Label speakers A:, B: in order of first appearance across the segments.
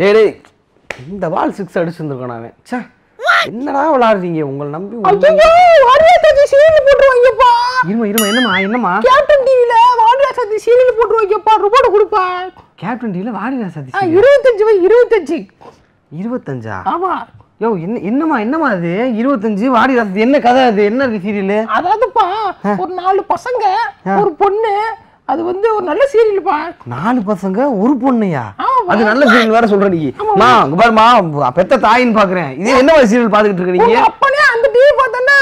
A: டேய் டேய் இந்த பால் சிக்ஸ் அடிச்சிருந்துருக்கான் அவன் ச்சே என்னடா விளாடுறீங்க உங்களை நம்பி
B: ஐயோ வாரியா சதி சீரியல் போட்டுருவாங்கப்பா
A: இருமா இருமா என்னம்மா என்னம்மா
B: கேப்டன் டிவில வாரியா சதி சீரியல் போட்டுருவாங்கப்பா ரிப்போர்ட் கொடுப்பா
A: கேப்டன் டீல வாடிடா
B: ஆ,
A: சதீஷ்
B: இருபத்தஞ்சு வை இருபத்தஞ்சு
A: இருபத்தஞ்சா
B: ஆமா
A: யோ என்ன என்னம்மா என்னம்மா அது இருபத்தஞ்சு வாடி ராசதி என்ன கதை அது என்ன இருக்கு சீரியல்
B: அதாவதுப்பா ஒரு நாலு பசங்க ஒரு பொண்ணு அது வந்து ஒரு நல்ல சீரியல்ப்பா
A: நாலு பசங்க ஒரு பொண்ணையா
B: ஆமாப்பா.
A: அது நல்ல சீரியல் வேற சொல்ற நீ மா இங்க பாருமா பெத்த தாயின்னு பாக்குறேன் இது என்ன மாதிரி சீரியல் பாத்துக்கிட்டு இருக்க நீங்க
B: உங்க அப்பனே அந்த டிவி பார்த்தோன்னா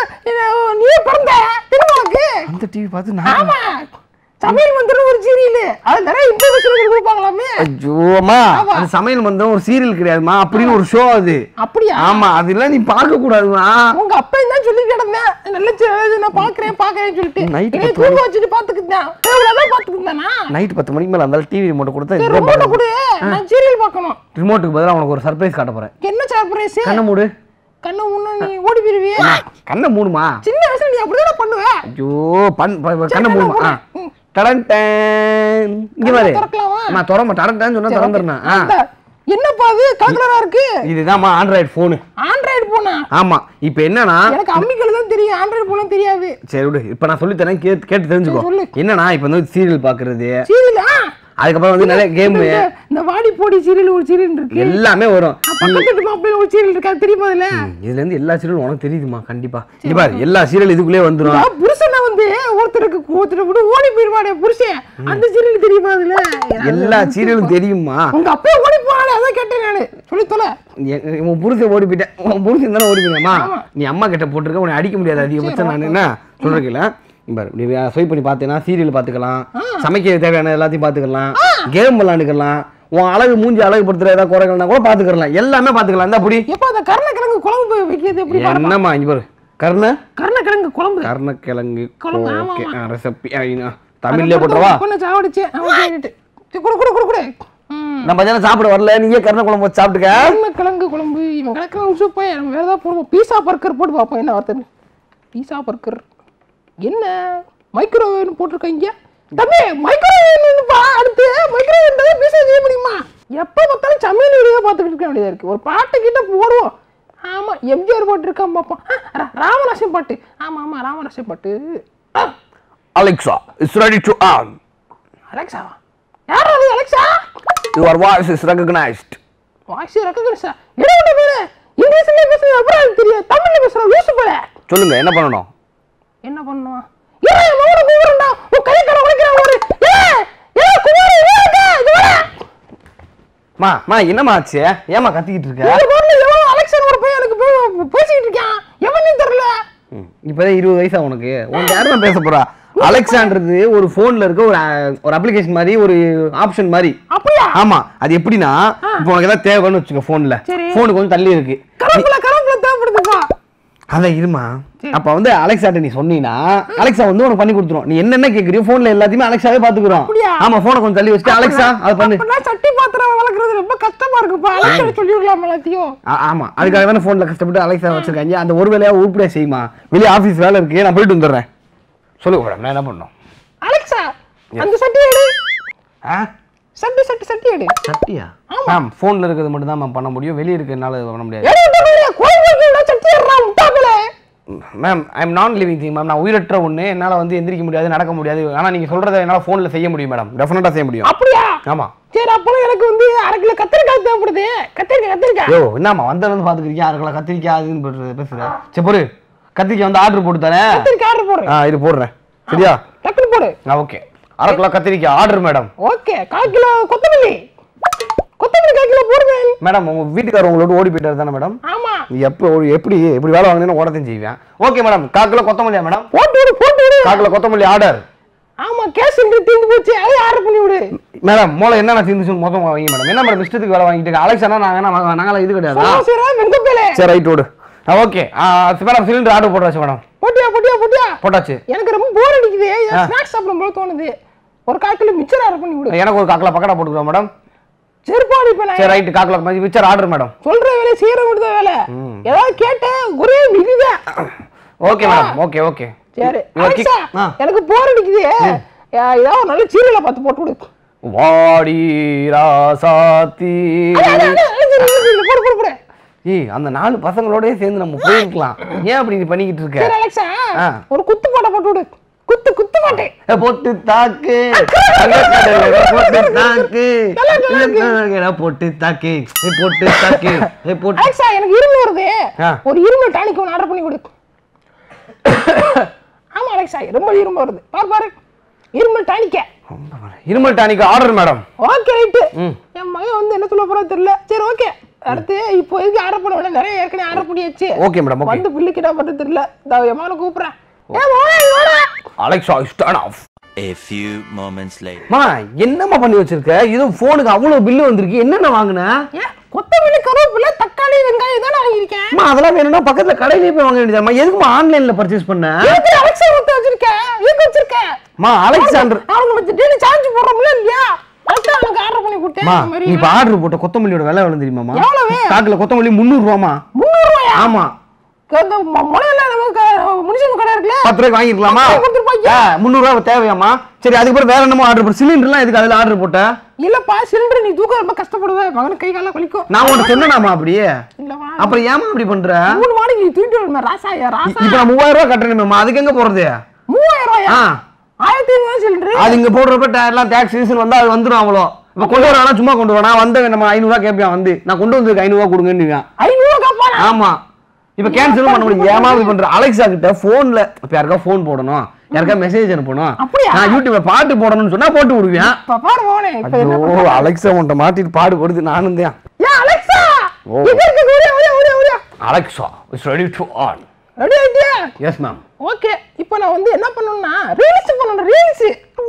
B: நீ பிறந்த திருமணக்கு
A: அந்த டிவி பார்த்து நான்
B: ஆமா சமையல் மந்திரம் ஒரு சீரியல் அது நிறைய இன்ஃபர்மேஷன் கொடுப்பாங்களாமே
A: ஐயோமா அது சமையல் மந்திரம் ஒரு சீரியல் கிடையாதுமா அப்படின்னு ஒரு ஷோ அது
B: அப்படியா
A: ஆமா அதெல்லாம் நீ பார்க்க கூடாதுமா
B: உங்க அப்பா தான் சொல்லி கிடந்தேன் நல்ல சி- நான் பாக்குறேன் பாக்குறேன்னு சொல்லிட்டு
A: Night
B: என்னை
A: பத்து
B: தூங்க வச்சுட்டு பாத்துக்கிட்டேன் தேவையில்லாதான் பாத்துக்கிட்டேனா
A: நைட் பத்து மணிக்கு மேல இருந்தாலும் டிவி ரிமோட் கொடுத்தா
B: சரி
A: இதுதான்
B: ரிமோட்டை கொடு நான் சீரியல் பார்க்கணும்
A: ரிமோட்டுக்கு பதிலா உனக்கு ஒரு சர்ப்ரைஸ் காட்ட போறேன்
B: என்ன சர்ப்ரைஸ்
A: கண்ணை மூடு
B: கண்ணு முன்ன நீ ஓடி போயிருவியே
A: கண்ணை மூடுமா
B: சின்ன வயசுல நீ அப்படிதான் பண்ணுவ
A: ஐயோ பண் ப- ப- கண்ணை
B: கண்ணை
A: மூடுமா ஆ.
B: மூடு. ம்.
A: டடன் டேன். இங்க பாரு
B: திறக்கலாமா?
A: நான் திறமா டடன் டேன் சொன்னா திறந்துறேன் ஆ
B: அந்த, என்னப்பா அது கலரா இருக்கு
A: இதுதான்மா ஆண்ட்ராய்டு ஃபோனு
B: ஆண்ட்ராய்டு போனா
A: ஆமா இப்போ என்னன்னா
B: எனக்கு அம்மிக்கல் தான் தெரியும் ஆண்ட்ராய்டு போலாம் தெரியாது
A: சரி விடு இப்போ நான் சொல்லி தரேன் கேட்டு கேட்டு தெரிஞ்சுக்கோ
B: சொல்லு.
A: என்னன்னா இப்போ வந்து சீரியல் பார்க்கறது
B: சீரியலா
A: அதுக்கப்புறம் வந்து நிறைய கேமு
B: இந்த வாடி போடி சீரியல் ஒரு சீரியல் இருக்கு
A: எல்லாமே வரும்
B: பக்கத்து வீட்டு மாப்பிள்ளை ஒரு சீரியல் இருக்கு அது தெரியுமா அதுல
A: இதுல இருந்து எல்லா சீரியலும் உனக்கு தெரியுதுமா கண்டிப்பா இங்க பாரு எல்லா சீரியல் இதுக்குள்ளே வந்துரும்
B: நான் புருஷனை வந்து ஒருத்தருக்கு ஒருத்தர் கூட ஓடி போயிருவானே புருஷன் அந்த சீரியல் தெரியுமா அதுல
A: எல்லா சீரியலும் தெரியுமா
B: உங்க அப்பா ஓடி போனானே அதான் கேட்டேன் நானு சொல்லி தொலை
A: எ- உன் புருஷன் ஓடி போயிட்டேன் உன் புருஷன் தானே ஓடி போயிட்டேமா நீ அம்மா கிட்ட போட்டிருக்க உன்னை அடிக்க முடியாது அதிகபட்சம் நான் என்ன சொல்றேன் பாரு நீ ஸ்வைப் பண்ணி பார்த்தேன்னா சீரியல் பார்த்துக்கலாம் சமைக்க தேவையான எல்லாத்தையும் பார்த்துக்கலாம் கேம் விளாண்டுக்கலாம் உன் அழகு மூஞ்சி அழகு படுத்துற ஏதாவது குறைகள்னா கூட பார்த்துக்கலாம் எல்லாமே பார்த்துக்கலாம் இந்த அப்படி
B: எப்ப அந்த கருணக்கிழங்கு குழம்பு போய் வைக்கிறது எப்படி பாரு.
A: என்னம்மா இங்க பாரு கர்ண
B: கருணக்கிழங்கு குழம்பு
A: கர்ணக்கிழங்கு
B: குழம்பு, ஆமா,
A: ஓகே ரெசிபி தமிழ்லயே போட்டுறவா
B: பொண்ணு சாவடிச்சு அவன் கேட்டுட்டு சரி, குடு குடு குடு குடு ம்.
A: நான் மத்தியானம் சாப்பிட வரல நீயே கர்ண குழம்பு வச்சு சாப்பிட்டுக்க
B: கருணக்கிழங்கு குழம்பு இவன் கிழக்கிழங்கு சூப்பா நம்ம வேற ஏதாவது போடுவோம் பீஸா பர்கர் போட்டு பார்ப்போம் என்ன வார்த்தை பீஸா பர்கர் என்ன மைக்ரோவேவ்னு போட்டிருக்காங்க தம்பி மைக்ரோவேவ்னுப்பா அடுத்து மைக்ரோவேவ் பீஸா செய்ய முடியுமா எப்போ பார்த்தாலும் சமையல் வீடியோ பார்த்துக்கிட்டு இருக்க வேண்டியதா இருக்கு ஒரு பாட்டு கிட்ட போடுவோம் ஆமா எம்ஜிஆர் பாட்டு இருக்கான் பார்ப்போம் ஆ, ரா- ராமராசியம் பாட்டு ஆமா ஆமா ராமராசியம் பாட்டு ஆ,
A: Alexa is ready to on
B: அலெக்சாவா யார் அது Alexa
A: your voice is recognised
B: voice ரெக்கக்னைஸா என்ன பேரு இங்கிலீஷ்ல பேசுறது அப்புறம் எனக்கு தெரியும் தமிழ்ல பேசுற லூசு போல
A: சொல்லுங்க என்ன பண்ணணும்
B: என்ன பண்ணுவான் ஏய் என் மகனை கூப்பிடுறா உன் கை கடை உடைக்கிறான் ஒரு ஏய் ஏய் குமாரி ஏய் இங்க இங்க வர
A: மா மா என்னம்மா ஆச்சு ஏமா கத்திக்கிட்டு இருக்க
B: இந்த ரோட்ல எவனோ அலெக்சன் ஒரு பையன் எனக்கு பே- பேசிக்கிட்டு இருக்கான் எவனே தெரியல
A: ம், இப்பதான் இருபது வயசா உனக்கு உனக்கு யாரும் பேச போறா அலெக்சான்றது ஒரு போன்ல இருக்க ஒரு அஹ், ஒரு அப்ளிகேஷன் மாதிரி ஒரு ஆப்ஷன் மாதிரி
B: அப்படியா
A: ஆமா அது எப்படின்னா இப்போ உனக்கு ஏதாவது தேவைன்னு வச்சுக்கோ போன்ல
B: சரி.
A: போனுக்கு கொஞ்சம் தள்ளி இருக்கு
B: கரம்புல கரம்புல தேவைப்படுதுப்பா
A: அதான் இருமா அப்ப வந்து அலெக்சாட்ட நீ சொன்னீங்கன்னா அலெக்சா வந்து உனக்கு பண்ணி கொடுத்துரும் நீ என்னென்ன கேக்குறியோ போன்ல எல்லாத்தையுமே அலெக்சாவே பாத்துக்கிறோம்
B: அப்படியா?
A: ஆமா போனை கொஞ்சம் தள்ளி வச்சுட்டு அலெக்சா அது பண்ணு
B: அப்பெல்லாம் சட்டி பாத்திரம் வளர்க்கறது ரொம்ப கஷ்டமா இருக்குப்பா அலெக்சன் சொல்லிவிடலாம் எல்லாத்தையும்
A: ஆ- ஆமா அதுக்காக தானே போன்ல கஷ்டப்பட்டு அலெக்சா வச்சிருக்காங்க அந்த ஒரு வேலையா உருப்படியா செய்யுமா வெளியே ஆபீஸ் வேலை இருக்கு நான் போயிட்டு வந்துடுறேன் சொல்லுங்க மேடம் நான் என்ன பண்ணணும்
B: அலெக்சா அந்த சட்டி எடு
A: ஆ
B: சட்டி சட்டி சட்டி எடு
A: சட்டியா மேம் ஃபோனில் இருக்கிறது மட்டும் தான் மேம் பண்ண முடியும் வெளியே இருக்கிறதுனால பண்ண முடியாது
B: எடு விட்டு கோயில் சட்டி எடுறா முட்டாப்பலே
A: ma'am I am non living thing ma'am நான் உயிரற்ற ஒன்று என்னால் வந்து எந்திரிக்க முடியாது நடக்க முடியாது ஆனால் நீங்கள் சொல்கிறத என்னால் ஃபோனில் செய்ய முடியும் மேடம் டெஃபினட்டாக செய்ய முடியும்
B: அப்படியா
A: ஆமாம்
B: சரி அப்போ எனக்கு வந்து அரை கிலோ கத்திரிக்காய் தேவைப்படுது கத்திரிக்காய் கத்திரிக்காய்
A: யோ என்னம்மா வந்ததுலேருந்து பார்த்துக்கிறீங்க யாருக்கெல்லாம் கத்திரிக்காய் அதுன்னு பேசுற- பேசுற சரி பொறு கத்திரிக்காய் வந்து ஆர்டர் போட்டு தரேன்
B: கத்திரிக்காய் ஆர்டர் போடுறேன்
A: ஆ இது போடுறேன் சரியா
B: டக்குனு போடு
A: ஆ ஓகே அரை கிலோ கத்திரிக்காய் ஆர்டர் மேடம்
B: ஓகே கால் கிலோ கொத்தமல்லி கொத்தமல்லி கால் கிலோ போடுவேன்
A: மேடம் உங்கள் வீட்டுக்காரர் உங்களோட ஓடி போயிட்டாரு தானே மேடம்
B: ஆமா
A: எப்போ எப்படி எப்படி வேலை வாங்கினேன்னு ஓடத்தையும் செய்வேன் ஓகே மேடம் கால் கிலோ கொத்தமல்லியா மேடம்
B: போட்டு விடு போட்டு விடு
A: கால் கிலோ கொத்தமல்லி ஆர்டர்
B: ஆமா கேஸ் இங்க தீர்ந்து போச்சு அதை ஆர்டர் பண்ணி விடு
A: மேடம் மூளை என்னென்ன தீர்ந்துச்சு மொத்தம் வாங்கி மேடம் என்ன மேடம் இஷ்டத்துக்கு வேலை வாங்கிட்டு இருக்க அலெக்ஸானா நாங்கள் என்ன நாங்களாம் இது கிடையாதா
B: சரி வெங்கப்பேலே
A: சரி ரைட் ஓடு ஓகே மேடம் சிலிண்டர் ஆர்டர் போட்டாச்சு மேடம்
B: போட்டியா போட்டியா போட்டியா
A: போட்டாச்சு
B: எனக்கு ரொம்ப போர் அடிக்குது ஸ்நாக்ஸ் சாப்பிடும் போல தோணுது ஒரு கால் கிலோ மிச்சர் ஆர்டர் பண்ணி விடு
A: எனக்கு ஒரு காக்கில் பக்கடா போட்டுக்கிறோம் மேடம்
B: செருப்பாடி இப்ப நான்
A: சரி ரைட்டு காக்கில் மதி மிச்சர் ஆர்டர் மேடம்
B: சொல்ற வேலை செய்யற விடுத வேலை ஏதாவது கேட்டேன் ஒரே இதுதான்
A: ஓகே மேடம் ஓகே ஓகே
B: சரி
A: இவர் கிக்-
B: அலெக்சா,
A: ஆ.
B: எனக்கு போர் அடிக்குது யா- ஏதாவது ஒரு நல்ல சீரியலை பார்த்து போட்டு விடு
A: வாடி ராசாத்தி
B: அட, அட, அட, அட, அட, அட, போடு போடு போடு
A: ஏய் அந்த நாலு பசங்களோடயே சேர்ந்து நம்ம போயிருக்கலாம் ஏன் அப்படி நீ பண்ணிக்கிட்டு இருக்க
B: சரி அலெக்சா
A: ஆ.
B: ஒரு குத்து பாட்டை போட்டு விடு குத்து குத்து பாட்டு
A: ஏ, போட்டு தாக்கு தங்கக்கடலை போட்டு தாக்கு தங்கக்கடலை போட்டு தாக்கு ஏ, போட்டு தாக்கு ஏ, போட்டு
B: அலெக்சா எனக்கு இருமல் வருது
A: ஆ.
B: ஒரு இருமல் டானிக் ஒன்று ஆர்டர் பண்ணி கொடு ஆமா அலெக்சா ரொம்ப இருமல் வருது பாரு பாரு இருமல் டானிக்க
A: இருமல் டானிக்கு ஆர்டர் மேடம்
B: ஓகே ரைட்டு
A: ம்.
B: என் மகன் வந்து என்ன சொல்ல போறா தெரியல சரி ஓகே அடுத்து இப்போ எதுக்கு ஆர்டர் பண்ண வேண்டாம் நிறைய ஏற்கனவே ஆர்டர் பண்ணியாச்சு
A: ஓகே மேடம் ஓகே
B: வந்து பில்லுக்கு என்ன பண்ணுறது தெரியல இந்த என் மகனை கூப்பிடுறேன் ஏ மகனே, இங்க வாடா.
A: Alexa start off
C: A few moments later.
A: மா என்னம்மா பண்ணி வச்சிருக்க இது போனுக்கு அவ்வளவு பில்லு வந்திருக்கு என்னென்ன வாங்குன
B: ஏன் கொத்தமல்லி கருவேப்பிலை தக்காளி வெங்காயம் தானே வாங்கியிருக்கேன்
A: அம்மா அதெல்லாம் வேணும்னா பக்கத்துல கடையிலே போய் வாங்க வேண்டியதாம்மா எதுக்குமா ஆன்லைன்ல பர்ச்சேஸ் பண்ண
B: எதுக்கு அலெக்சா ஊத்த வச்சிருக்கேன் எதுக்கு வச்சிருக்கேன்
A: மா அலெக்சாண்டர்
B: அவனுக்கு வச்சு டெய்லி சார்ஜ் போடுறோம்ல இல்லையா அதுதான் அவனுக்கு ஆர்டர் பண்ணி கொடுத்தேன்
A: மா
B: இந்த மாதிரி
A: நீ இப்ப ஆர்டர் போட்ட கொத்தமல்லியோட விலை எவ்வளவு தெரியுமாமா
B: எவ்வளவு?
A: ஸ்டாக்ல கொத்தமல்லி முந்நூறு ரூபாமா
B: முந்நூறு ரூபாயா
A: ஆமா
B: இந்த மொ- முளையில நமக்கு முனிசிபல் கடை இருக்குல்ல
A: பத்து ரூபாய்க்கு வாங்கிருக்கலாமா
B: பத்து ரூபாய்க்கு கொடுத்துருப்பாங்க.
A: முந்நூறு ரூபாய் தேவையாமா சரி அதுக்கப்புறம் வேற என்னமோ ஆர்டர் போட்டு சிலிண்டர்லாம் எதுக்கு அதுல ஆர்டர் போட்ட
B: இல்லப்பா சிலிண்டர் நீ தூக்க ரொம்ப கஷ்டப்படுவேன் மகனுக்கு கை காலம் வலிக்கும்
A: நான் உன்கிட்ட சொன்னேனாமா அப்படியே
B: இல்லவா
A: அப்புறம் ஏமா அப்படி பண்ற
B: மூணு மாடிக்கு நீ தூக்கிட்டு வரணும் ராசாயா ராசா
A: இப்ப நான் மூவாயிரம் ரூபாய் கட்டணுமேமா அதுக்கு எங்க போறது
B: மூவாயிரம் ரூபாயா
A: ஆ
B: ஆயிரத்தி ஐநூறு சிலிண்டர்
A: அது இங்க போடுறப்ப ta- எல்லாம் டேக்ஸ் சீசன் வந்தா அது வந்துடும் அவ்வளோ இப்ப கொண்டு வரா சும்மா கொண்டு வரா வந்து நம்ம ஐநூறுவா கேட்பியான் வந்து நான் கொண்டு வந்திருக்கேன் ஐநூறுவா கொடுங்கன்னு
B: ஐநூறு காப்பானா
A: ஆமா இப்ப கேன்சலும் பண்ண முடியும் ஏமா இப்படி பண்ற அலெக்ஸா கிட்ட போன்ல இப்ப யாருக்கா போன் போடணும் யாருக்கா மெசேஜ் அனுப்பணும்
B: அப்படியா?
A: நான் யூடியூப்ல பாட்டு போடணும்னு சொன்னா போட்டு விடுவேன்
B: இப்ப பாரு மகனே இப்ப என்ன
A: ஐயோ அலெக்ஸா உன்ட்ட மாட்டிட்டு பாடு கொடுத்து நானும் தான்
B: ஏன் அலெக்சா
A: ஓ.
B: எங்க இருக்கு ஓடியா ஓடியா ஓடியா ஓடியா
A: Alexa is ready to on
B: ready ஆயிட்டியா
A: எஸ் மேம்
B: ஓகே இப்போ நான் வந்து என்ன பண்ணணும்னா ரீல்ஸ் பண்ணணும் ரீல்ஸ்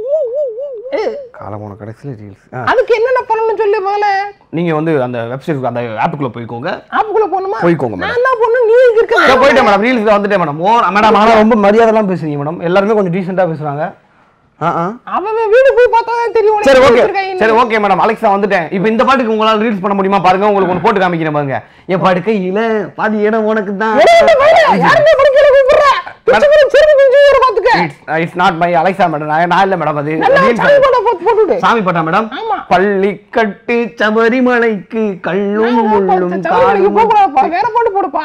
A: காலமான கடைசியில் ரீல்ஸ்
B: அதுக்கு என்னென்ன பண்ணணும்னு சொல்லி முதல்ல
A: நீங்க வந்து அந்த வெப்சைட் அந்த ஆப்புக்குள்ள போய்க்கோங்க
B: ஆப்புக்குள்ள போகணுமா
A: போய்க்கோங்க மேடம்.
B: நான் என்ன பண்ணணும் நீ இங்க இருக்க
A: இதோ போயிட்டேன் மேடம் ரீல்ஸ்ல வந்துட்டேன் மேடம் ஓ மேடம் ஆனா ரொம்ப மரியாதைலாம் பேசுறீங்க மேடம் எல்லாருமே கொஞ்சம் டீசெண்டா பேசுறாங்க ஆ ஆ
B: அவன் வீடு போய் பார்த்தா தான் தெரியும் உனக்கு
A: சரி
B: எப்படி
A: ஓகே
B: இருக்காங்க
A: சரி ஓகே மேடம் அலெக்ஸா வந்துட்டேன் இப்போ இந்த பாட்டுக்கு உங்களால ரீல்ஸ் பண்ண முடியுமா பாருங்க உங்களுக்கு ஒன்று போட்டு காமிக்கிறேன் பாருங்க என் படுக்கையில பாதி இடம் உனக்கு தான்
B: ஒரே இந்த பையன் யாருமே படிக்கல கூப்பிடுற பிச்சை கூட சிரிப்பு பிஞ்சு வர பாத்துக்க
A: it's not my Alexa madam நான் நான் இல்ல மேடம் அது
B: நல்லா
A: reels.
B: சாமி படம் போட்டு போட்டு விடு
A: சாமி பாட்டா மேடம்
B: ஆமா.
A: பள்ளிக்கட்டு சபரிமலைக்கு கள்ளும் முள்ளும்
B: சவுதிக்கு போக
A: காலும்
B: கூடாதுப்பா வேற பாட்டு போடுப்பா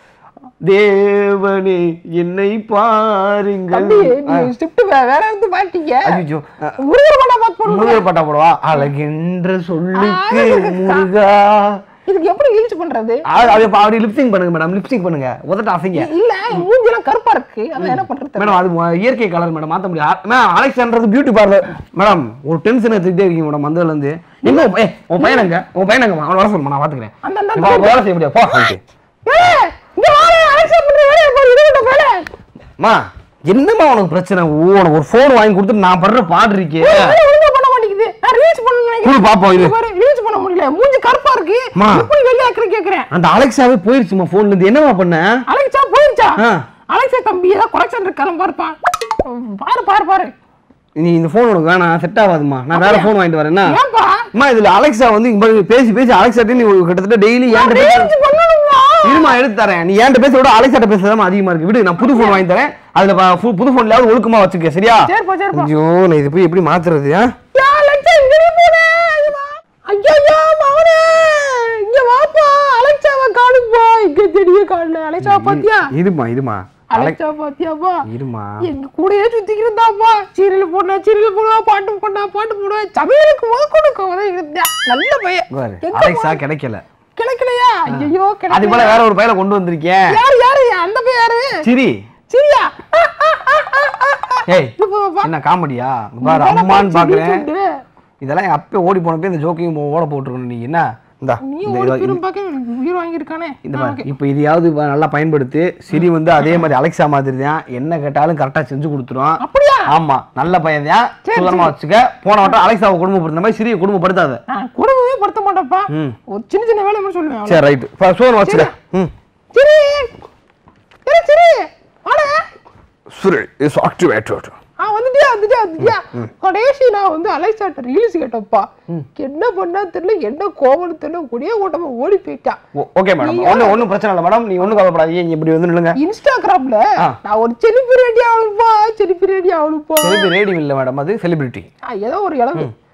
A: தேவனே என்னை பாருங்கள்
B: தம்பி நீ ஸ்கிரிப்ட் வேற எடுத்து மாட்டீங்க
A: ஐயோ
B: முருகர் படம் பார்த்து போடு
A: முருகர் பாட்டா போடுவா அழகென்ற சொல்லுக்கு
B: அழகு.
A: முருகா
B: இதுக்கு எப்படி ரீல்ஸ் பண்றது
A: அது அது இப்ப அப்படி லிப்சிங் பண்ணுங்க மேடம் லிப்சிங் பண்ணுங்க உதட்ட அசைங்க
B: இல்ல மூஞ்சிலாம் கருப்பா இருக்கு அதான் என்ன பண்றது
A: மேடம் அது ம- இயற்கை கலர் மேடம் மாத்த முடியாது மேம் அலெக்சான்றது பியூட்டி பார்லர் மேடம் ஒரு டென்ஷன் எடுத்துக்கிட்டே இருக்கீங்க மேடம் வந்ததுல இருந்து எங்க உன் பையன் உன் பையன் எங்க உன் பையன் எங்க அவன் வர சொல்லுமா நான் பாத்துக்கிறேன்
B: அந்த அந்த
A: இப்ப அவன் வேலை செய்ய முடியாது போ ஓகே
B: ஏய், இங்க வாடா, அலெக்சா பண்ற வேலையை பாரு, இது விட்ட வேலை.
A: மா என்னம்மா உனக்கு பிரச்சனை ஓ உனக்கு ஒரு ஃபோன் வாங்கி கொடுத்துட்டு நான் படுற பாடு இருக்கே
B: வேலை ஒழுங்கா பண்ண மாட்டேங்குது. நான் reels பண்ணணும்னு நினைக்கிறேன்.
A: குடு பாப்போம் இது
B: இங்க பாரு, reels பண்ண முடியல. மூஞ்சி கருப்பா இருக்கு.
A: அம்மா.
B: எப்படி வெளிய ஆக்குறேன்னு கேக்குறேன்.
A: அந்த அலெக்ஸாவே போயிருச்சுமா போன்ல இருந்து என்னம்மா பண்ண
B: அலெக்சா போயிருச்சா?
A: ஆ.
B: அலெக்சா தம்பி, ஏதோ correction இருக்கான்னு பாருப்பா. பாரு, பாரு, பாரு.
A: நீ இந்த ஃபோன் உனக்கு வேணாம் செட் ஆகாதுமா நான் வேற ஃபோன் வாங்கிட்டு வரேன்னா
B: ஏன்பா?
A: அம்மா இதுல அலெக்ஸா வந்து இங்க பாரு, பேசி பேசி அலெக்ஸா நீ கிட்டத்தட்ட டெய்லி ஏன்ட்ட பேச
B: reels பண்ணணுமா?
A: இருமா எடுத்து தரேன் நீ ஏன்ட்ட பேச விட அலெக்சாட்ட பேசுறதா அதிகமா இருக்கு விடு நான் புது ஃபோன் வாங்கி தரேன் அதுல ப- பு- புது ஃபோன்லயாவது ஒழுக்கமா வச்சுக்க சரியா
B: சரிப்பா, சரிப்பா.
A: ஐயோ நான் இது போய் எப்படி மாத்துறது ஆ?
B: யா, அலெக்சா, இங்க நீ போன. இங்க வா. ஐயையோ, மகனே. இங்க வாப்பா. அலெக்சாவை காணுப்பா. இங்க தெரிய காணல. அலெக்சாவை பாத்தியா?
A: இருமா இருமா அலெக்
B: அலெக்சா பாத்தியாப்பா
A: இருமா
B: எங்க கூடயே சுத்திக்கிருந்தாப்பா சீரியல் போனா சீரியல் போடுவா பாட்டு போனா பாட்டு போடுவா சமையலுக்கு முத கொடுக்க உதவி இருந்தா நல்ல பையன்
A: பாரு
B: எங்க
A: அலெக்ஸா கிடைக்கல
B: கிடைக்கலையா ஐயோ
A: அது போல
B: கிடைக்கல
A: வேற ஒரு பையல கொண்டு வந்திருக்கேன்
B: யாரு யாரு அந்த பையன் யாரு
A: சிரி
B: சரியா
A: ஏய் என்ன காமெடியா இங்க பாரு அம்மான்னு பாக்குறேன் இதெல்லாம் என் அப்பே ஓடி போனப்பே இந்த ஜோக்கிங் ஓட போட்டுருக்கணும் நீ என்ன இந்தா
B: நீ
A: இந்த
B: ஒரு
A: இத-
B: பெரும் பாக்க உயிர் வாங்கியிருக்கானே
A: இந்த பாரு இப்போ இதையாவது ப- நல்லா பயன்படுத்து சிரி வந்து அதே மாதிரி அலெக்ஸா மாதிரி தான் என்ன கேட்டாலும் கரெக்டா செஞ்சு கொடுத்துரும்
B: அப்படியா
A: ஆமா நல்ல பையன் தான்
B: சரி,
A: சுதந்திரமா வச்சுக்க போன வட்டம் அலெக்சாவை குடும்பப்படுத்த மாதிரி சிறிய குடும்பப்படுத்தாத
B: நான் குடும்பமே படுத்த மாட்டேன்ப்பா
A: ம்.
B: ஒரு சின்ன சின்ன வேலை மட்டும் சொல்லுவேன்
A: சரி ரைட்டு சோறு வச்சுக்க ம்
B: சரி சரி சரி வாடா
A: சரி இஸ் ஆக்டிவேட்டட்
B: ஆ வந்துட்டியா வந்துட்டியா வந்துட்டியா கடைசி நான் வந்து அலெக்சாட்ட ரீல்ஸ் கேட்டப்பா என்ன பண்ணா தெரியல என்ன கோவம் தெரியல ஒரே ஓட்டமா ஓடி போயிட்டான்
A: ஓகே மேடம் ஒன்றும் ஒன்றும் பிரச்சனை இல்லை மேடம் நீ ஒன்றும் கவலைப்படாதீங்க இங்க இப்படி வந்து நில்லுங்க
B: இன்ஸ்டாகிராம்ல
A: ஆ.
B: நான் ஒரு செலிபிரிட்டி ஆகணுப்பா செலிபிரிட்டி ஆகணுப்பா
A: செலிபிரிட்டி ரேடியம் இல்லை மேடம் அது செலிபிரிட்டி
B: ஆ, ஏதோ ஒரு இளவு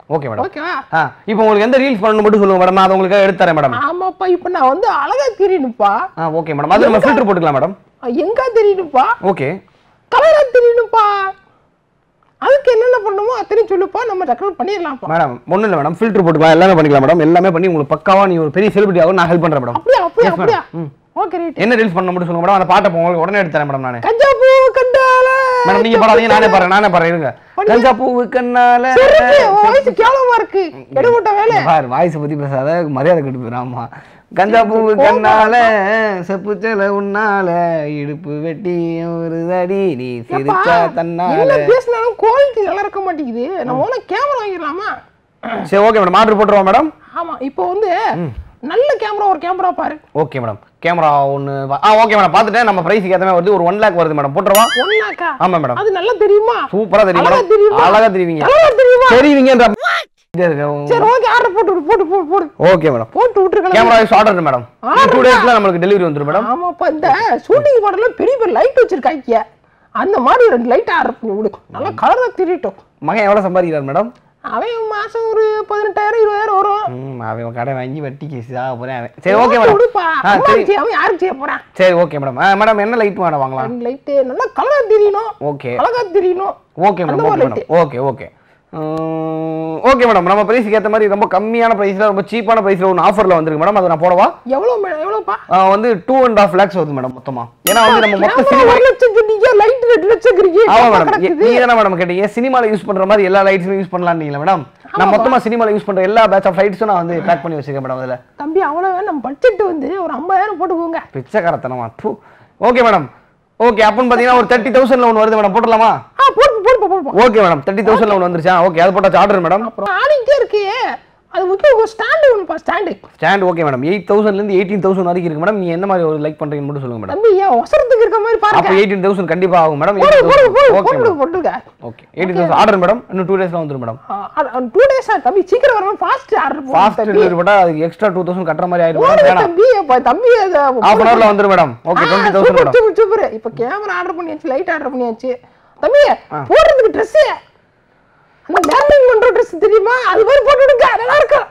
A: ஓகே மேடம்
B: ஓகேவா
A: ஆ இப்போ உங்களுக்கு எந்த ரீல்ஸ் பண்ணணும் மட்டும் சொல்லுங்க மேடம் நான் அதை உங்களுக்கு எடுத்து தரேன் மேடம்
B: ஆமாப்பா இப்ப நான் வந்து அழகா தெரியணும்ப்பா
A: ஆ ஓகே மேடம் அது நம்ம ஃபில்டர் போட்டுக்கலாம் மேடம்
B: எங்க தெரியணும்ப்பா
A: ஓகே
B: கலரா தெரியணும்ப்பா அதுக்கு என்னென்ன பண்ணணுமோ அத்தனையும் சொல்லுப்பா நம்ம ரெக்கமெண்ட் பண்ணிடலாம்ப்பா
A: மேடம் ஒன்றும் இல்லை மேடம் ஃபில்டர் போட்டுக்கலாம் எல்லாமே பண்ணிக்கலாம் மேடம் எல்லாமே பண்ணி உங்களுக்கு பக்காவா நீ ஒரு பெரிய செலிபிரிட்டி ஆகும் நான் ஹெல்ப் பண்றேன் மேடம்
B: அப்படியா அப்படியா
A: Yes, madam.
B: அப்படியா
A: ம்.
B: ஓகே ரைட்
A: என்ன ரீல்ஸ் பண்ண மட்டும் சொல்லுங்க மேடம் அந்த பாட்டை உங்களுக்கு உடனே எடுத்து தரேன் மேடம் நான்
B: கஞ்சா பூ கண்டால
A: மேடம் நீங்க பாடாதீங்க நானே பாடுறேன் நானே பாடுறேன் இருங்க கஞ்சா பூவு கண்ணால
B: வயசு கேவலமா இருக்கு எடுபட்ட வேலை
A: பாரு வாய்ஸ் பத்தி பேசாத மரியாதை கெட்டு போயிடும் ஆமா கஞ்சா பூவு கண்ணால செப்பு செல உன்னால இடுப்பு வெட்டி ஒரு தடி நீ சிரிச்சா தன்னால
B: என்ன பேசினாலும் குவாலிட்டி நல்லா இருக்க மாட்டேங்குது நம்ம ஒண்ணு கேமரா வாங்கிடலாமா
A: சரி ஓகே மேடம் ஆர்டர் போட்டுருவோம் மேடம்
B: ஆமா இப்போ வந்து நல்ல கேமரா ஒரு கேமரா பாரு
A: ஓகே மேடம் கேமரா ஒன்று ஆ ஓகே மேடம் பார்த்துட்டேன் நம்ம ப்ரைஸுக்கு ஏற்ற மாதிரி வருது ஒரு ஒன் லேக் வருது மேடம் போட்டுருவா
B: ஒன்னாக்கா
A: ஆமா மேடம்
B: அது நல்லா தெரியுமா
A: சூப்பரா தெரியும்
B: அழகா
A: மேடம்
B: தெரியுமா?
A: அழகா தெரியுவீங்க
B: நல்லா தெரியுமா
A: தெரியுவீங்கன்ற
B: சரி ஓகே ஆர்டர் போட்டு விடு, போட்டு போட்டு போடு
A: ஓகே மேடம்
B: போட்டு விட்டுருக்கலாம்
A: கேமரா ஆர்டர் மேடம் டூ டேஸ்ல நம்மளுக்கு டெலிவரி வந்துடும் மேடம்
B: ஆமாப்பா இந்த ஷூட்டிங் மாடல்ல பெரிய பெரிய லைட் வச்சிருக்காங்க அந்த மாதிரி ரெண்டு லைட் ஆர்டர் பண்ணி விடு நல்லா கலரா தெரியட்டும்
A: மகன் எவ்வளவு சம்பாதிக்கிறார் மேடம்
B: அவன் மாசம் ஒரு பதினெட்டாயிரம் இருபதாயிரம் வரும்
A: ம் அவன் கடை வாங்கி வட்டிக்கு சாக போறேன் அவன் சரி ஓகே மேடம்
B: விடுப்பா
A: ஆ
B: அம்மா
A: சரி
B: செய்ய- அவன் யாருக்கு செய்ய போறான்
A: சரி ஓகே மேடம் மேடம் என்ன லைட் மேடம் வாங்கலாம்
B: ரெண்டு லைட்டு நல்லா கலரா தெரியணும்
A: ஓகே
B: அழகா தெரியணும்
A: ஓகே மேடம்
B: அந்த
A: ஓகே
B: மாதிரி
A: madam okay okay okay madam நம்ம ப்ரைஸுக்கு ஏற்ற மாதிரி ரொம்ப கம்மியான ப்ரைஸில் ரொம்ப சீப்பான ப்ரைஸில் ஒன்று ஆஃபரில் வந்திருக்கு மேடம் அதை நான் போடவா
B: எவ்வளவு மேடம் எவ்வளவுப்பா
A: ஆ, வந்து டூ அண்ட் ஆஃப் லேக்ஸ் வருது மேடம் மொத்தமா ஏன்னா வந்து நம்ம மொத்த
B: கேமரா
A: சினிமா
B: ஒரு லட்சம் சொன்னீங்க லைட் ரெண்டு லட்சம் இருக்கீங்க
A: ஆமா
B: தப்பா
A: மேடம்
B: கிடக்குது.
A: நீங்க தானே மேடம் கேட்டீங்க சினிமால யூஸ் பண்ற மாதிரி எல்லா லைட்ஸும் யூஸ் பண்ணலாம்னீங்களா மேடம் நான் மொத்தமா சினிமால யூஸ் பண்ற எல்லா பேட்ச் ஆஃப் லைட்ஸும் நான் வந்து பேக் பண்ணி வச்சிருக்கேன் மேடம் அதுல
B: தம்பி அவ்வளவு நம்ம பட்ஜெட் வந்து ஒரு ஐம்பதாயிரம் போட்டுக்கோங்க
A: பிச்சைக்காரத்தனமா டூ ஓகே மேடம் ஓகே அப்படின்னு பார்த்தீங்கன்னா ஒரு தேர்ட்டி தௌசண்ட்ல ஒன்று வருது மேடம் போட்டுடலாமா
B: ஆ போட்டு போட்டு போட்டு
A: ஓகே மேடம் தேர்ட்டி தௌசண்ட்ல ஒன்று வந்துருச்சா ஓகே அது போட்டாச்சு ஆர்டர் மேடம்
B: அப்புறம் ஆடிக்கிட்டே இருக்கு அது முக்கியம் ஒரு ஸ்டாண்டு ஒன்றுப்பா stand
A: stand okay madam eight தௌசண்ட்லேருந்து எயிட்டீன் தௌசண்ட் வரைக்கும் இருக்கு மேடம் நீ என்ன மாதிரி ஒரு லைக் பண்றீங்கன்னு மட்டும் சொல்லுங்க மேடம்
B: தம்பி ஏன் ஒசரத்துக்கு இருக்க மாதிரி
A: அப்போ
B: பாருங்க
A: எயிட்டீன் தௌசண்ட் கண்டிப்பா ஆகும் மேடம்
B: போடு போடு போடு
A: ஓகே
B: போட்டு
A: மேடம்
B: போட்டுருக்க
A: okay eighteen thousand order madam இன்னும் டூ டேஸ்ல வந்துடும் மேடம்
B: டூ டேஸா தம்பி சீக்கிரம் வரணும் ஃபாஸ்ட் ஆர்டர்
A: ஃபாஸ்ட்
B: போடு
A: டெலிவரி போட்டால் அதுக்கு எக்ஸ்ட்ரா டூ தௌசண்ட் கட்டுற மாதிரி ஆயிடும் மேடம்
B: போடு
A: வேணாம்
B: தம்பி அப்ப தம்பி அது
A: ஹாஃப் அன் ஹவர்ல வந்துடும் madam okay twenty thousand madam
B: super super இப்ப கேமரா ஆர்டர் பண்ணியாச்சு லைட் ஆர்டர் பண்ணியாச்சு தம்பி போடுறதுக்கு ட்ரெஸ் அந்த மேர்னிங் பண்ற ட்ரெஸ் தெரியுமா அது மாதிரி போட்டு விடுங்க நல்லா இருக்கும்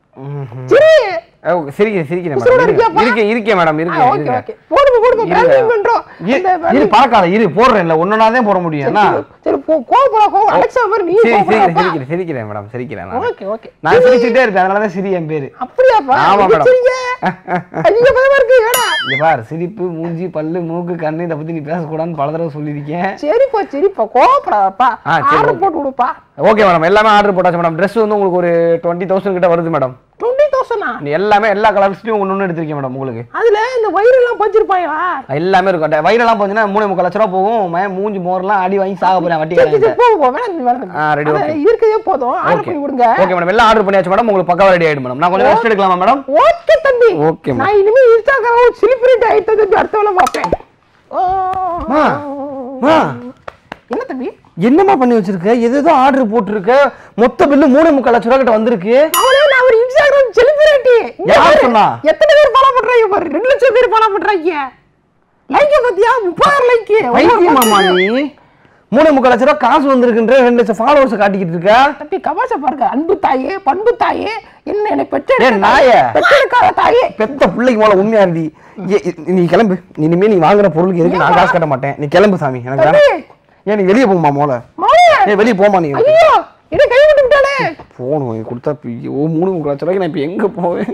B: சரி
A: ஓகே சிரிக்கிறேன் சிரிக்கிறேன்
B: உசுரோட
A: மேடம்
B: இருக்கியாப்பா?
A: இருக்கேன் இருக்கேன் மேடம் இருக்கேன்
B: ஓகே
A: இருக்கேன்
B: ஓகே போடுங்க போடுங்க
A: இருங்க.
B: மேர்னிங் பண்றோம்
A: இரு
B: இந்த
A: இரு பறக்காத இரு போடுறேன்ல ஒன்னொன்னா தான் போட முடியும் என்ன
B: சரி போ கோபப்படா கோவம் அலெக்சா மாதிரி நீ
A: சரி சிரிக்கிறேன்
B: கோபப்படாப்பா
A: சிரிக்கிறேன் சிரிக்கிறேன் மேடம் சிரிக்கிறேன் நான்
B: ஓகே ஓகே
A: நான் சிரிச்சுட்டே இருப்பேன் அதனால தான் சிரி என் பேரு
B: அப்படியாப்பா
A: ஆமா,
B: இது
A: மேடம்.
B: சரிங்க ஐயோ பயமா இருக்கு ஏடா
A: இங்க பார் சிரிப்பு மூஞ்சி பல்லு மூக்கு கண்ணு இதை பத்தி நீ பேசக்கூடாதுன்னு பல தடவை சொல்லியிருக்கேன்
B: சரிப்பா சரிப்பா கோவப்படாதப்பா
A: ஆ, சரி,
B: ஆர்டர்
A: ஓகே.
B: போட்டு விடுப்பா
A: ஓகே மேடம் எல்லாமே ஆர்டர் போட்டாச்சு மேடம் ட்ரெஸ் வந்து உங்களுக்கு ஒரு டுவெண்ட்டி தௌசண்ட் கிட்ட வருது மேடம்
B: டுவெண்ட்டி தௌசண்டா
A: நீ எல்லாமே எல்லா கலர்ஸ்லையும் ஒன்று ஒன்று எடுத்திருக்கேன் மேடம் உங்களுக்கு
B: அதுல இந்த வயிறு எல்லாம் பஞ்சிருப்பாங்களா
A: எல்லாமே இருக்கும் டே- வயிறெல்லாம் பார்த்தீங்கன்னா மூணு முக்கால் லட்ச ரூபா போகும் மகன் மூஞ்சி மோரெல்லாம் அடி வாங்கி சாக போறேன் வட்டி
B: சரி சரி
A: கடையில.
B: போ போ வேணாம் வேணாம்
A: ஆ, ready, okay.
B: இருக்கதே போதும் ஆர்டர்
A: ஓகே
B: பண்ணி விடுங்க
A: ஓகே மேடம் எல்லாம் ஆர்டர் பண்ணியாச்சு மேடம் உங்களுக்கு பக்காவா ரெடி ஆயிடும் மேடம் நான் கொஞ்சம் ரெஸ்ட் எடுக்கலாமா மேடம்
B: ஓகே தம்பி
A: ஓகே மேடம்
B: நான் இனிமே இன்ஸ்டாகிராம் செலிபிரிட்டி ஆயிட்டு தம்பி அடுத்த வேலை பார்ப்பேன் ஓ.
A: மா, மா.
B: என்ன தம்பி
A: என்னம்மா பண்ணி வச்சிருக்க எது ஏதோ ஆர்டர் போட்டிருக்க மொத்த பில்லு மூணு முக்கால் லட்ச ரூபா கிட்ட வந்திருக்கு
B: அவளே நான் ஒரு இன்ஸ்டாகிராம் செலிபிரிட்டி
A: யார் சொன்னா?
B: எத்தனை பேர் ஃபாலோ பண்றாங்க பாரு ரெண்டு லட்சம் பேர் ஃபாலோ பண்றாங்க லைக் பத்தியா முப்பதாயிரம் லைக்
A: பைத்தியமாமா நீ மூணு முக்கால் லட்ச ரூபா காசு வந்திருக்குன்ற ரெண்டு லட்சம் ஃபாலோவர்ஸ் காட்டிக்கிட்டு இருக்க
B: தம்பி கபாச பாருங்க அன்பு தாயே பண்பு தாயே என்ன என்னை பெற்ற
A: ஏன் நாயே?
B: பெற்றெடுக்காத தாயே
A: பெத்த பிள்ளைக்கு மேல உண்மையா இருந்தி ஏ- ஏ- நீ கிளம்பு இனிமே நீ வாங்குற பொருளுக்கு எதுக்கு நான் காசு கட்ட மாட்டேன் நீ கிளம்பு சாமி எனக்கு வேணாம்.
B: தம்பி
A: ஏன் நீ வெளியே போமா மோல
B: மாயே
A: ஏ வெளியே போமா நீ
B: ஐயோ என்ன கை விட்டு விட்டானே
A: போகணும் நீ கொடுத்தா இப்ப ஓ மூணு முக்கால் லட்ச ரூபாய்க்கு நான் இப்போ எங்க போவேன்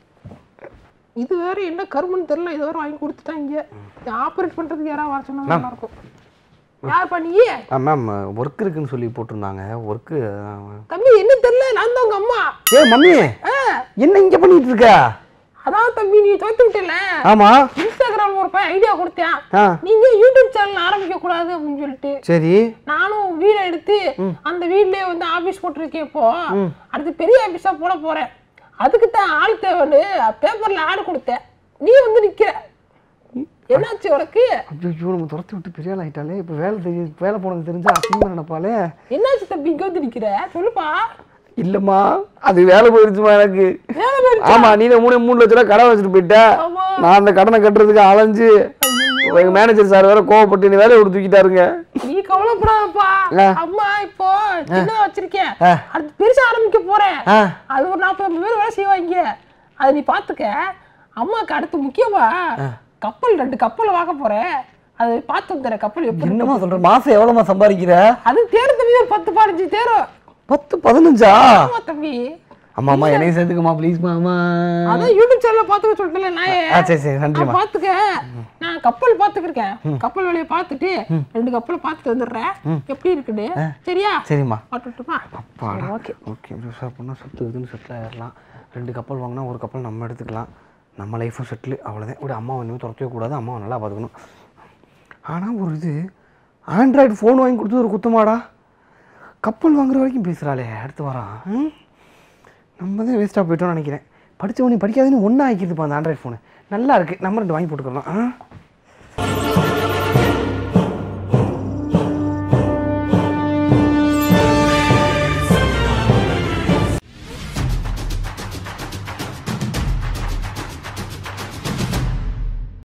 B: இது வேற என்ன கருமன்னு தெரியல இது வேற வாங்கி கொடுத்துட்டாங்க ஆபரேட் பண்றதுக்கு யாராவது வர சொன்னா நல்லா இருக்கும் யார் பண்ணி
A: மேம் ஒர்க் இருக்குன்னு சொல்லி போட்டிருந்தாங்க ஒர்க்கு
B: தம்பி என்ன தெரியல நான் தான் உங்க அம்மா
A: ஏ மம்மி
B: ஆ,
A: என்ன இங்க பண்ணிட்டு இருக்க
B: அதான் தம்பி நீ தோத்து விட்டல
A: ஆமா
B: இன்ஸ்டாகிராம் ஒரு பையன் ஐடியா கொடுத்தேன்
A: ஆ
B: நீங்க யூடியூப் சேனல் ஆரம்பிக்க கூடாது அப்படின்னு சொல்லிட்டு
A: சரி
B: நானும் வீடை எடுத்து அந்த வீட்லயே வந்து ஆபீஸ் போட்டிருக்கேன் இப்போ அடுத்து பெரிய ஆபீஸா போட போறேன் அதுக்கு தான் ஆள் தேவைன்னு பேப்பர்ல ஆடு கொடுத்தேன் நீ வந்து நிக்கிற என்னாச்சு உனக்கு
A: ஐயோ நம்ம துரத்தி விட்டு பெரிய ஆள் ஆயிட்டாலே இப்போ வேலை தெரிய வேலை போனது தெரிஞ்சா அசிங்கமா நினைப்பாலே
B: என்னாச்சு தம்பி இங்க வந்து நிக்கிற சொல்லுப்பா
A: இல்லம்மா அது வேலை போயிருச்சுமா எனக்கு
B: வேலை போயிடுச்சா?
A: ஆமா நீ மூணு மூணு லட்ச ரூபா கடை வச்சுட்டு போயிட்ட
B: ஆமா.
A: நான் அந்த கடனை கட்டுறதுக்கு அலைஞ்சு எங்க மேனேஜர் சார் வேற கோவப்பட்டு நீ வேலையை விட்டு தூக்கிட்டாருங்க
B: நீ கவலைப்படாதப்பா
A: ஆ.
B: அம்மா இப்போ சின்னதா வச்சிருக்கேன்
A: ஆ.
B: அடுத்து பெருசா ஆரம்பிக்க போறேன்
A: ஆ
B: அது ஒரு நாற்பது ஐம்பது பேர் வேலை செய்வாங்க அது நீ பாத்துக்க அம்மாக்கு அடுத்து முக்கியமா கப்பல் ரெண்டு கப்பல் வாங்க போறேன் அது பார்த்து வந்துடுறேன் கப்பல் எப்படி இருக்கு.
A: என்னம்மா சொல்ற மாசம் எவ்வளோமா சம்பாதிக்கிற
B: அது தேரும் தம்பி ஒரு பத்து பதினஞ்சு தேரும்
A: பத்து பதினஞ்சா
B: ஆமா தம்பி
A: அம்மா அம்மா என்னையும் சேர்த்துக்குமா ப்ளீஸ்மா அம்மா
B: அதான் யூடியூப் சேனல்ல பாத்துக்க சொல்லிட்டல நாயே
A: ஆ சரி சரி நன்றிம்மா
B: நான் பாத்துக்க நான் கப்பல் பாத்துக்கிருக்கேன் கப்பல் வேலையை பார்த்துட்டு ரெண்டு கப்பல் பார்த்துட்டு வந்துடுறேன் எப்படி இருக்குன்னு சரியா
A: சரிம்மா
B: பாட்டுட்டுமா
A: அப்பாடா
B: ஓகே
A: ஓகே சார் பண்ணால் சொத்து இதுன்னு செட்டில் ஆயிடலாம் ரெண்டு கப்பல் வாங்கினா ஒரு கப்பல் நம்ம எடுத்துக்கலாம் நம்ம லைஃப்பும் செட்டில் அவ்வளோதான் இப்படி அம்மா ஒன்றுமே துரத்தவே கூடாது அம்மாவை நல்லா பார்த்துக்கணும் ஆனால் ஒரு இது ஆண்ட்ராய்டு ஃபோன் வாங்கி கொடுத்தது ஒரு குத்தமாடா கப்பல் வாங்குற வரைக்கும் பேசுகிறாளே அடுத்து வரான் ம்? நம்ம தான் வேஸ்ட்டாக போயிட்டோம்னு நினைக்கிறேன் படித்தவனே படிக்காதுன்னு ஒன்றா ஆக்கிதுப்பா அந்த ஆண்ட்ராய்டு ஃபோனு நல்லா இருக்குது நம்ம ரெண்டு வாங்கி போட்டுக்கலாம் ஆ